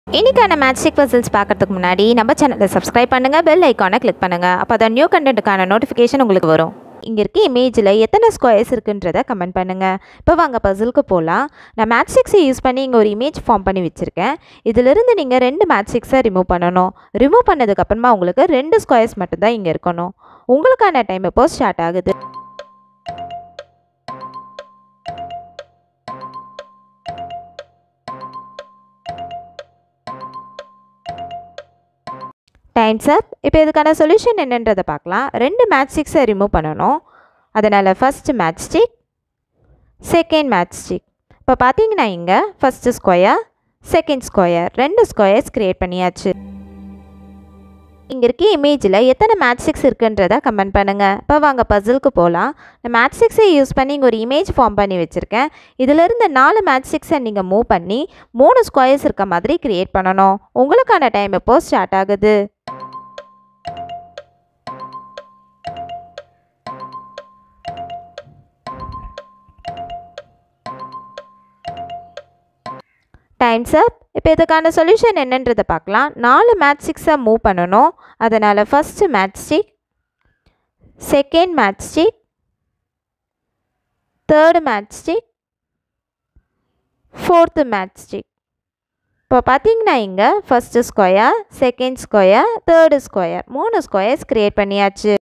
இன்னைக்கான மேட்சிக் பசில்ஸ் பார்க்கறதுக்கு முன்னாடி நம்ம சேனலை சப்ஸ்கிரைப் பண்ணுங்கள் பெல் ஐக்கானை கிளிக் பண்ணுங்கள் அப்போ தான் நியூ கண்டென்ட்டுக்கான நோட்டிஃபிகேஷன் உங்களுக்கு வரும் இங்கே இருக்க இமேஜில் எத்தனை ஸ்கொயர்ஸ் இருக்குன்றதை கமெண்ட் பண்ணுங்கள் இப்போ வாங்க பசிலுக்கு போகலாம் நான் மேட்சிக்ஸை யூஸ் பண்ணி இங்கே ஒரு இமேஜ் ஃபார்ம் பண்ணி வச்சுருக்கேன் இதிலிருந்து நீங்கள் ரெண்டு மேட்சிக்ஸை ரிமூவ் பண்ணணும் ரிமூவ் பண்ணதுக்கப்புறமா உங்களுக்கு ரெண்டு ஸ்கொயர்ஸ் மட்டும்தான் இங்கே இருக்கணும் உங்களுக்கான டைம் இப்போ ஸ்டார்ட் ஆகுது டைம்ஸ் அப் இப்போ இதுக்கான சொல்யூஷன் என்னன்றதை பார்க்கலாம் ரெண்டு மேட்ச் ஸ்டிக்ஸை ரிமூவ் பண்ணணும் அதனால் first match stick second match stick இப்போ பார்த்தீங்கன்னா இங்கே ஃபஸ்ட்டு ஸ்கொயர் செகண்ட் ஸ்கொயர் ரெண்டு ஸ்கொயர்ஸ் க்ரியேட் பண்ணியாச்சு இங்கே இருக்க இமேஜில் எத்தனை மேட்ச் ஸ்டிக்ஸ் இருக்குன்றதை கமெண்ட் பண்ணுங்கள் இப்போ வாங்க பசிலுக்கு போகலாம் நான் மேட்ச் ஸ்டிக்ஸை யூஸ் பண்ணி இங்கே ஒரு இமேஜ் ஃபார்ம் பண்ணி வச்சுருக்கேன் இதிலிருந்து நாலு மேட்ச் ஸ்டிக்ஸை நீங்கள் மூவ் பண்ணி மூணு ஸ்கொயர்ஸ் இருக்க மாதிரி க்ரியேட் பண்ணணும் உங்களுக்கான டைம் இப்போ ஸ்டார்ட் ஆகுது டைம்ஸ் அப் இப்போ இதுக்கான சொல்யூஷன் என்னன்றதை பார்க்கலாம் நாலு மேட்ச் ஸ்டிக்ஸை மூவ் பண்ணணும் அதனால் first match stick second match stick third match stick fourth match stick இப்போ பார்த்தீங்கன்னா இங்கே first square second square third square மூணு ஸ்கொயர்ஸ் க்ரியேட் பண்ணியாச்சு